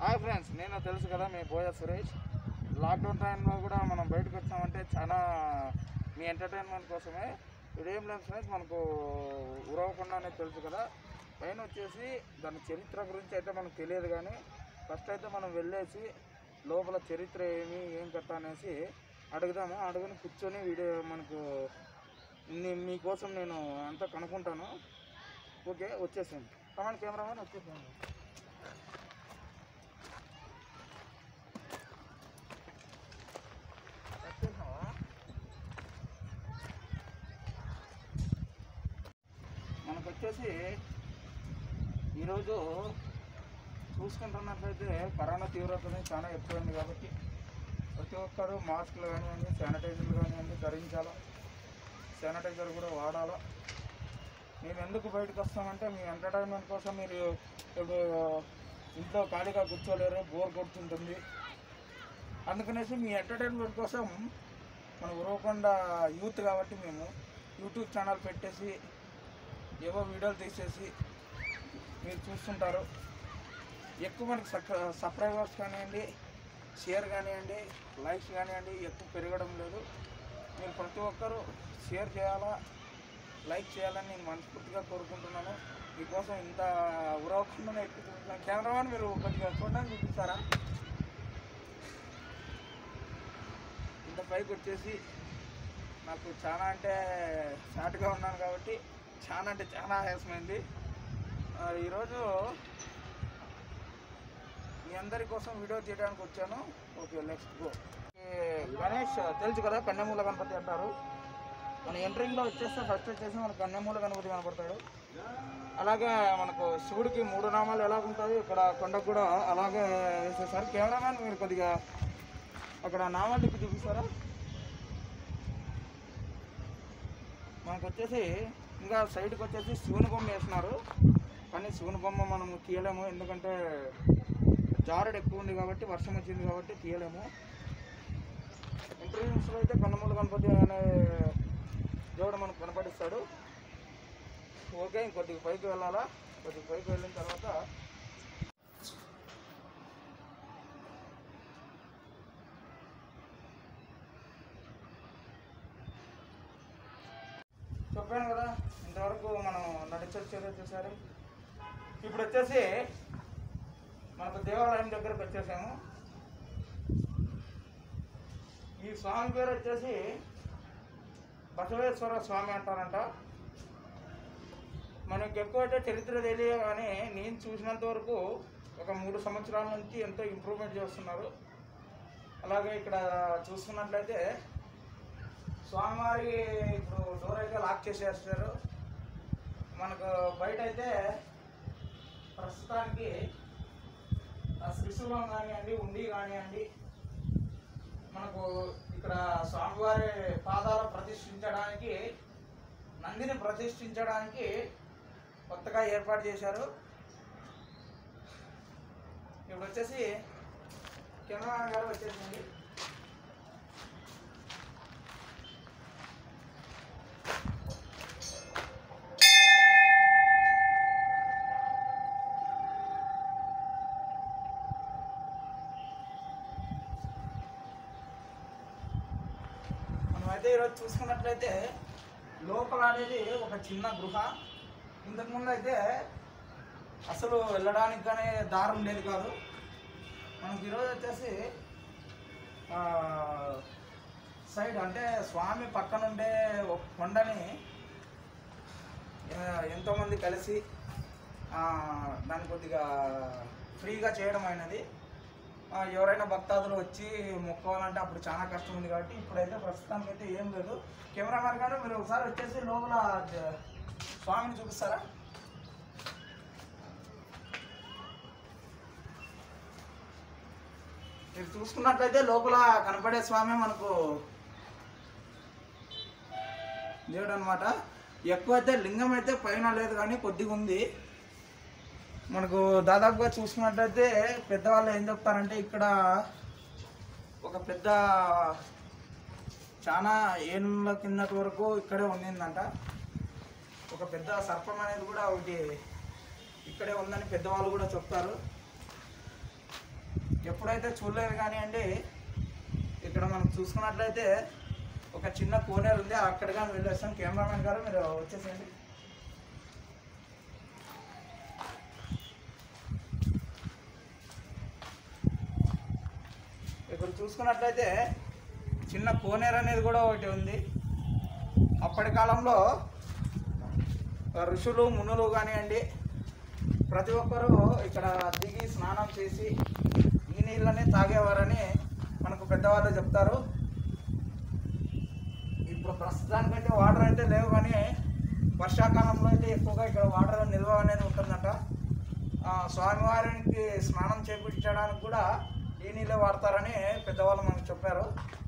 hi friends నేను తెలుసు కదా మీ బోయ సురేష్ లాక్డౌన్ టైంలో కూడా మనం బయటకు వచ్చామంటే చాలా మీ ఎంటర్టైన్మెంట్ కోసమే ఇదేం లేదు ఫ్రెండ్స్ మనకు ఉరవకుండా అనేది తెలుసు కదా పైన వచ్చేసి దాని చరిత్ర గురించి అయితే మనకు తెలియదు కానీ ఫస్ట్ అయితే మనం వెళ్ళేసి లోపల చరిత్ర ఏమి ఏం కట్ట అనేసి అడుగుదాము అడుగుని కూర్చొని వీడియో మనకు నీ- మీకోసం నేను అంతా కనుక్కుంటాను ఓకే వచ్చేసాను కమాండ్ కెమెరామెన్ వచ్చేసాను వచ్చేసావా మనకు వచ్చేసి ఈరోజు చూసుకుంటున్నట్లయితే కరోనా తీవ్రత అనేది చాలా ఎక్కువైంది కాబట్టి ప్రతి ఒక్కరు మాస్కులు కానివ్వండి శానిటైజర్లు కానివ్వండి ధరించాలా శానిటైజర్ కూడా వాడాలా మేము ఎందుకు బయటకు వస్తామంటే మీ ఎంటర్టైన్మెంట్ కోసం మీరు ఇప్పుడు ఇంట్లో ఖాళీగా కూర్చోలేరు బోర్ కొడుతుంటుంది అందుకనేసి మీ ఎంటర్టైన్మెంట్ కోసం మన ఉరవకొండ యూత్ కాబట్టి మేము యూట్యూబ్ ఛానల్ పెట్టేసి ఏవో వీడియోలు తీసేసి మీరు చూస్తుంటారు ఎక్కువ మనకి సబ్స్క్రైబర్స్ కానివ్వండి షేర్ కానివ్వండి లైక్స్ కానివ్వండి ఎక్కువ పెరగడం లేదు మీరు ప్రతి ఒక్కరూ షేర్ చేయాలా లైక్ చేయాలని నేను మనస్ఫూర్తిగా కోరుకుంటున్నాను మీకోసం ఇంత ఉరవకుండా ఎక్కువ చూస్తున్నాను కెమెరామెన్ మీరు కొద్దిగా చూడడానికి చూపిస్తారా ఇంత పైకి వచ్చేసి నాకు చాలా అంటే షార్ట్గా ఉన్నాను కాబట్టి చాలా అంటే చాలా ఆయాసమైంది ఆ, ఈరోజు మీ అందరి కోసం వీడియో చేయడానికి వచ్చాను ఓకే నెక్స్ట్ గో గణేష్ తెలుసు కదా కన్యమూల గణపతి అంటారు మన ఎంట్రింగ్లో వచ్చేస్తే ఫస్ట్ వచ్చేసి మనకు కన్యమూల గణపతి కనపడతాడు అలాగే మనకు శివుడికి మూడు నామాలు ఎలా ఉంటాయి ఇక్కడ కొండకు కూడా అలాగే వేసేసారు కెమెరామ్యాన్ మీరు కొద్దిగా అక్కడ నామాలు తిప్పి చూపిస్తారా మనకు వచ్చేసి ఇంకా సైడ్కి వచ్చేసి శివుని బొమ్మ వేస్తున్నారు కానీ శివుని బొమ్మ మనం తీయలేము ఎందుకంటే జారుడు ఎక్కువ ఉంది కాబట్టి వర్షం వచ్చింది కాబట్టి తీయలేము ఇంటర్వ్యూస్లో అయితే కన్నమూల గణపతి అనే దేవుడు మనకు కనపడిస్తాడు ఓకే ఇంకొద్దిగా పైకి వెళ్ళాలా కొద్దిగా పైకి వెళ్ళిన తర్వాత చెప్పాను కదా ఇంతవరకు మనం నడిచొచ్చేది వచ్చేసరి ఇప్పుడు వచ్చేసి మనకు దేవాలయం దగ్గరకు వచ్చేసాము ఈ స్వామి పేరు వచ్చేసి బసవేశ్వర స్వామి అంటారంట మనకి ఎక్కువైతే చరిత్ర తెలియ కానీ నేను చూసినంత వరకు ఒక మూడు సంవత్సరాల నుంచి ఎంతో ఇంప్రూవ్మెంట్ చేస్తున్నారు అలాగే ఇక్కడ చూసుకున్నట్లయితే స్వామివారి ఇప్పుడు డోర్ అయితే లాక్ చేసేస్తారు మనకు బయట అయితే ప్రస్తుతానికి ఆ త్రిశూలం కానివ్వండి ఉండి కానివ్వండి మనకు ఇక్కడ స్వామివారి పాదాల ప్రతిష్ఠించడానికి నందిని ప్రతిష్ఠించడానికి కొత్తగా ఏర్పాటు చేశారు ఇప్పుడు వచ్చేసి కెమెరా గారు వచ్చేసింది మనమైతే ఈరోజు చూసుకున్నట్లయితే లోపల అనేది ఒక చిన్న గృహ ఇంతకుముందు అయితే అసలు వెళ్ళడానికి కానీ దారి ఉండేది కాదు మనకి ఈరోజు వచ్చేసి ఆ, సైడ్ అంటే స్వామి పక్కన ఉండే ఒక కొండని ఆ, ఎంతోమంది కలిసి ఆ, దాన్ని కొద్దిగా ఫ్రీగా చేయడం అయినది ఆ, ఎవరైనా భక్తాదులు వచ్చి మొక్కోవాలంటే అప్పుడు చాలా కష్టం ఉంది కాబట్టి ఇప్పుడైతే ప్రస్తుతానికి అయితే ఏం లేదు కెమెరామెన్ గారు మీరు ఒకసారి వచ్చేసి లోపల జ- స్వామిని చూపిస్తారా మీరు చూసుకున్నట్లయితే లోపల కనపడే స్వామి మనకు దేవుడు అనమాట ఎక్కువైతే లింగం అయితే పైన లేదు కానీ కొద్దిగా ఉంది మనకు దాదాపుగా చూసుకున్నట్లయితే పెద్దవాళ్ళు ఏం చెప్తారంటే ఇక్కడ ఒక పెద్ద చాలా ఏళ్ళ కిందటి వరకు ఇక్కడే ఉండిందంట ఒక పెద్ద సర్పం అనేది కూడా ఒకటి ఇక్కడే ఉందని పెద్దవాళ్ళు కూడా చెప్తారు ఎప్పుడైతే చూడలేదు కానివ్వండి ఇక్కడ మనం చూసుకున్నట్లయితే ఒక చిన్న కోనేరు ఉంది అక్కడ కానీ వెళ్ళేస్తాం కెమెరామెన్ గారు మీరు వచ్చేసేయండి ఇక్కడ చూసుకున్నట్లయితే చిన్న కోనేరు అనేది కూడా ఒకటి ఉంది అప్పటి కాలంలో ఋషులు మునులు కానివ్వండి ప్రతి ఒక్కరూ ఇక్కడ దిగి స్నానం చేసి ఈ నీళ్ళనే తాగేవారని మనకు పెద్దవాళ్ళు చెప్తారు ఇప్పుడు ప్రస్తుతానికైతే వాటర్ అయితే లేవు కానీ వర్షాకాలంలో అయితే ఎక్కువగా ఇక్కడ వాటర్ నిల్వ అనేది ఉంటుందంట ఆ, స్వామివారికి స్నానం చేపించడానికి కూడా ఈ నీళ్ళే వాడతారని పెద్దవాళ్ళు మనకు చెప్పారు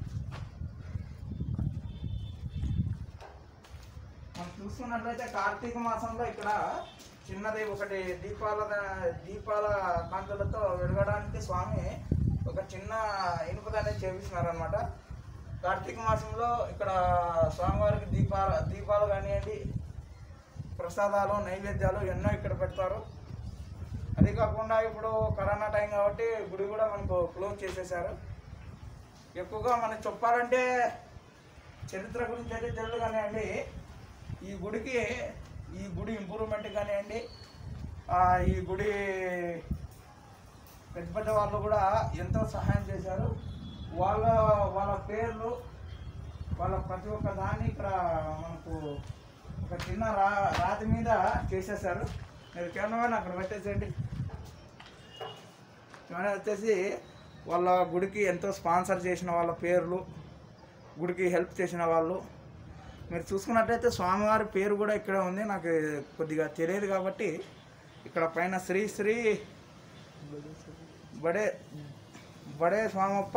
మనం చూసుకున్నట్లయితే కార్తీక మాసంలో ఇక్కడ చిన్నది ఒకటి దీపాల దీపాల కాంతులతో వెలగడానికి స్వామి ఒక చిన్న ఇనుపది అనేది చేపిస్తున్నారు అనమాట కార్తీక మాసంలో ఇక్కడ స్వామివారికి దీపాల దీపాలు కానివ్వండి ప్రసాదాలు నైవేద్యాలు ఎన్నో ఇక్కడ పెడతారు అది కాకుండా ఇప్పుడు కరోనా టైం కాబట్టి గుడి కూడా మనకు క్లోజ్ చేసేసారు ఎక్కువగా మనం చెప్పాలంటే చరిత్ర గురించి అయితే తెలియదు కానివ్వండి ఈ గుడికి ఈ గుడి ఇంప్రూవ్మెంట్ కానివ్వండి ఆ, ఈ గుడి పెద్ద పెద్ద వాళ్ళు కూడా ఎంతో సహాయం చేశారు వాళ్ళ వాళ్ళ పేర్లు వాళ్ళ ప్రతి ఒక్క దాన్ని ఇక్కడ మనకు ఒక చిన్న రా రాతి మీద చేసేసారు మీరు కెమెరామెన్ అక్కడ పెట్టేసేయండి కెమెరా వచ్చేసి వాళ్ళ గుడికి ఎంతో స్పాన్సర్ చేసిన వాళ్ళ పేర్లు గుడికి హెల్ప్ చేసిన వాళ్ళు మీరు చూసుకున్నట్టయితే స్వామివారి పేరు కూడా ఇక్కడే ఉంది నాకు కొద్దిగా తెలియదు కాబట్టి ఇక్కడ పైన శ్రీ శ్రీ బడే బడే స్వామప్ప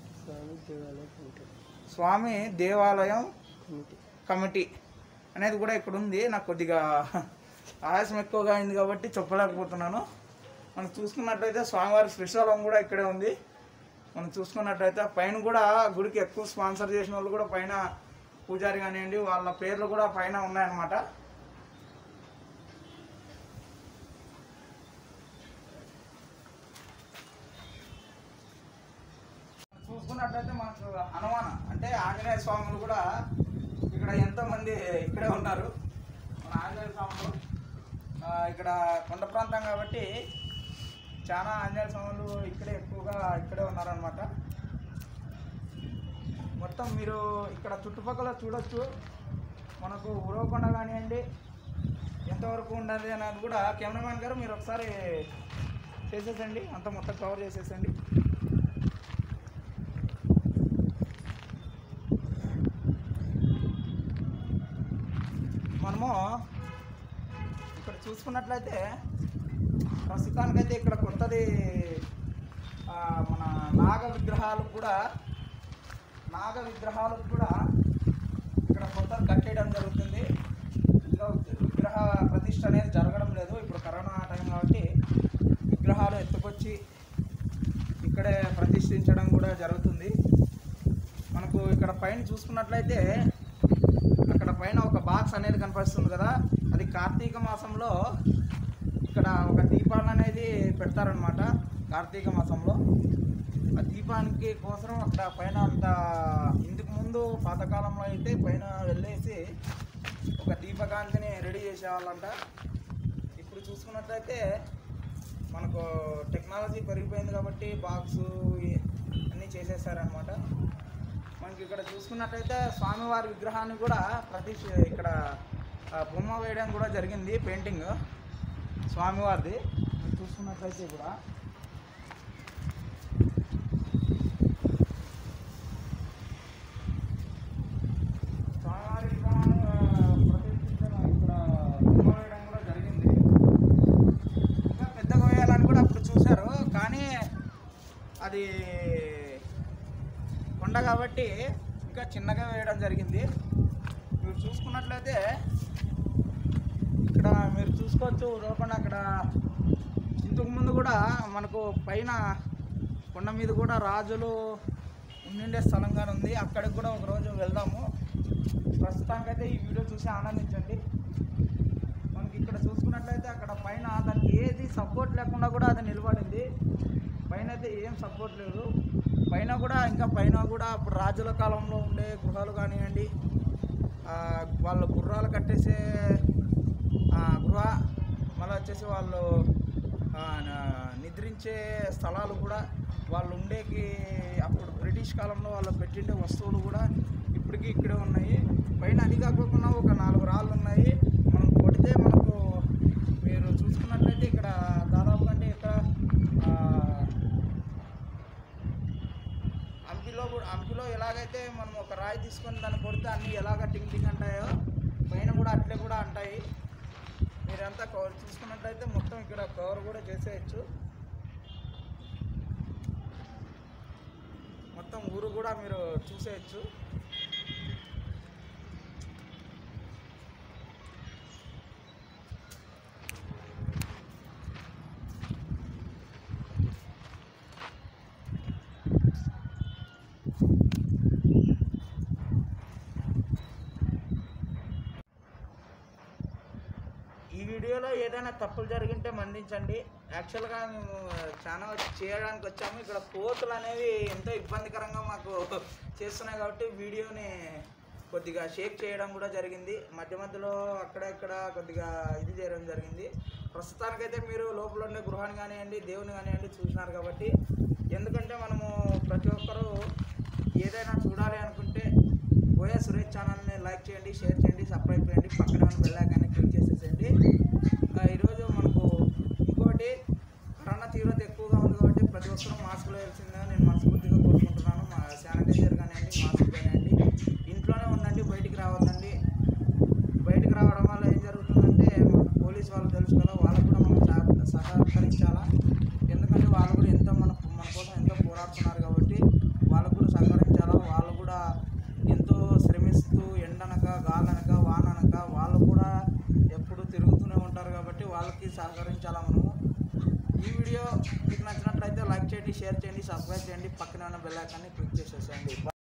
స్వామి దేవాలయం కమిటీ అనేది కూడా ఇక్కడ ఉంది నాకు కొద్దిగా ఆయాసం ఎక్కువగా అయింది కాబట్టి చెప్పలేకపోతున్నాను మనం చూసుకున్నట్లయితే స్వామివారి శ్రీశైలం కూడా ఇక్కడే ఉంది మనం చూసుకున్నట్లయితే పైన కూడా గుడికి ఎక్కువ స్పాన్సర్ చేసిన వాళ్ళు కూడా పైన పూజారి కానివ్వండి వాళ్ళ పేర్లు కూడా పైన ఉన్నాయన్నమాట చూసుకున్నట్లయితే మనకు హనుమాన అంటే ఆంజనేయ స్వాములు కూడా ఇక్కడ ఎంతో మంది ఇక్కడే ఉన్నారు మన ఆంజనేయ స్వాములు ఆ, ఇక్కడ కొండ ప్రాంతం కాబట్టి చాలా ఆంజనేయ స్వాములు ఇక్కడే ఎక్కువగా ఇక్కడే ఉన్నారనమాట మొత్తం మీరు ఇక్కడ చుట్టుపక్కల చూడొచ్చు మనకు ఉరవకొండ కానివ్వండి ఎంతవరకు ఉన్నది అనేది కూడా కెమెరామ్యాన్ గారు మీరు ఒకసారి చేసేసండి అంత మొత్తం కవర్ చేసేసండి మనము ఇక్కడ చూసుకున్నట్లయితే ప్రస్తుతానికైతే ఇక్కడ కొత్తది ఆ, మన నాగ విగ్రహాలు కూడా నాగ విగ్రహాలకు కూడా ఇక్కడ కొత్త కట్టేయడం జరుగుతుంది ఇంకా విగ్రహ ప్రతిష్ట అనేది జరగడం లేదు ఇప్పుడు కరోనా టైం కాబట్టి విగ్రహాలు ఎత్తుకొచ్చి ఇక్కడే ప్రతిష్ఠించడం కూడా జరుగుతుంది మనకు ఇక్కడ పైన చూసుకున్నట్లయితే అక్కడ పైన ఒక బాక్స్ అనేది కనిపిస్తుంది కదా అది కార్తీక మాసంలో ఇక్కడ ఒక దీపాన్ని అనేది పెడతారనమాట కార్తీక మాసంలో ఆ దీపానికి కోసం అక్కడ పైన అంత ఇందుకు ముందు పాతకాలంలో అయితే పైన వెళ్ళేసి ఒక దీపకాంతిని రెడీ చేసేవాళ్ళంట ఇప్పుడు చూసుకున్నట్లయితే మనకు టెక్నాలజీ పెరిగిపోయింది కాబట్టి బాక్స్ అన్నీ చేసేసారనమాట మనకి ఇక్కడ చూసుకున్నట్టయితే స్వామివారి విగ్రహాన్ని కూడా ప్రతి ఇక్కడ ఆ, బొమ్మ వేయడం కూడా జరిగింది పెయింటింగ్ స్వామివారిది మీరు చూసుకున్నట్లయితే కూడా స్వామివారి విగ్రహాన్ని ఆ, ప్రతిష్ఠించడం ఇక్కడ బొమ్మ వేయడం కూడా జరిగింది ఇంకా పెద్దగా వేయాలని కూడా అప్పుడు చూశారు కానీ అది కొండ కాబట్టి ఇంకా చిన్నగా వేయడం జరిగింది మీరు చూసుకున్నట్లయితే ఇక్కడ మీరు చూసుకోవచ్చు ఉదవకొండ అక్కడ ఇంతకు ముందు కూడా మనకు పైన కొండ మీద కూడా రాజులు ఉండిండే స్థలంగా ఉంది అక్కడికి కూడా ఒక రోజు వెళ్దాము ప్రస్తుతానికైతే ఈ వీడియో చూసి ఆనందించండి మనకి ఇక్కడ చూసుకున్నట్లయితే అక్కడ పైన దానికి ఏది సపోర్ట్ లేకుండా కూడా అది నిలబడింది పైన పైన అయితే ఏం సపోర్ట్ లేదు పైన కూడా ఇంకా పైన కూడా అప్పుడు రాజుల కాలంలో ఉండే గృహాలు కానివ్వండి ఆ, వాళ్ళు గుర్రాలు కట్టేసే ఆ, గృహ మళ్ళీ వచ్చేసి వాళ్ళు ఆ, నా- నిద్రించే స్థలాలు కూడా వాళ్ళు ఉండేకి అప్పుడు బ్రిటిష్ కాలంలో వాళ్ళు పెట్టిండే వస్తువులు కూడా ఇప్పటికీ ఇక్కడే ఉన్నాయి పైన అది కాకుండా ఒక నాలుగు రాళ్ళు ఉన్నాయి మనం కొడితే మనకు మీరు చూసుకున్నట్లయితే ఇక్కడ దాదాపు అంటే ఇక్కడ ఆ, హంపిలో కూడా హంపిలో ఎలాగైతే మనం ఒక రాయి తీసుకొని దాన్ని కొడితే అన్నీ ఎలాగ టింగ్ టింగ్ అంటాయో పైన కూడా అట్లే కూడా అంటాయి మీరంతా కవర్ చూసుకున్నట్లయితే మొత్తం ఇక్కడ కవర్ కూడా చేసేయచ్చు మొత్తం ఊరు కూడా మీరు చూసేయచ్చు ఈ వీడియోలో ఏదైనా తప్పులు జరిగింటే మన్నించండి యాక్చువల్గా మేము చాలా చేయడానికి వచ్చాము ఇక్కడ కోతులు అనేవి ఎంతో ఇబ్బందికరంగా మాకు చేస్తున్నాయి కాబట్టి వీడియోని కొద్దిగా షేక్ చేయడం కూడా జరిగింది మధ్య మధ్యలో అక్కడ ఇక్కడ కొద్దిగా ఇది చేయడం జరిగింది ప్రస్తుతానికైతే మీరు లోపల ఉండే గృహాన్ని కానివ్వండి దేవుని కానివ్వండి చూసినారు కాబట్టి ఎందుకంటే మనము ప్రతి ఒక్కరూ ఏదైనా చూడాలి అనుకుంటే ఓఎస్ సురేష్ ఛానల్ని లైక్ చేయండి షేర్ చేయండి సబ్స్క్రైబ్ చేయండి పక్కన ఉన్న బెల్ ఐకాన్ని క్లిక్ చేసేసేయండి ఆ, ఈరోజు మనకు ఇంకోటి కరోనా తీవ్రత ఎక్కువగా ఉంది కాబట్టి ప్రతి ఒక్కరూ మాస్కులు వేయాల్సిందిగా నేను మనస్ఫూర్తిగా కోరుకుంటున్నాను మా శానిటైజర్ కానివ్వండి మాస్క్ కానివ్వండి ఇంట్లోనే ఉండండి బయటికి రావద్దండి బయటికి రావడం వల్ల ఏం జరుగుతుందంటే మన పోలీస్ వాళ్ళు తెలుసు కదా వాళ్ళకు కూడా మనం సహ- సహకరించాలా ఎందుకంటే వాళ్ళు కూడా ఎంతో మన మన కోసం ఎంతో పోరాడుతున్నారు కాబట్టి వాళ్ళకు కూడా సహకరించాలా వాళ్ళు కూడా ఎంతో శ్రమిస్తూ ఎండనక గాలనక వాననక వాళ్ళు కూడా ఎప్పుడు తిరుగుతూనే ఉంటారు కాబట్టి వాళ్ళకి సహకరించాలా మనము ఈ వీడియో మీకు నచ్చినట్లయితే లైక్ చేయండి షేర్ చేయండి సబ్స్క్రైబ్ చేయండి పక్కన ఉన్న బెల్ ఐకాన్ని క్లిక్ చేసేసేయండి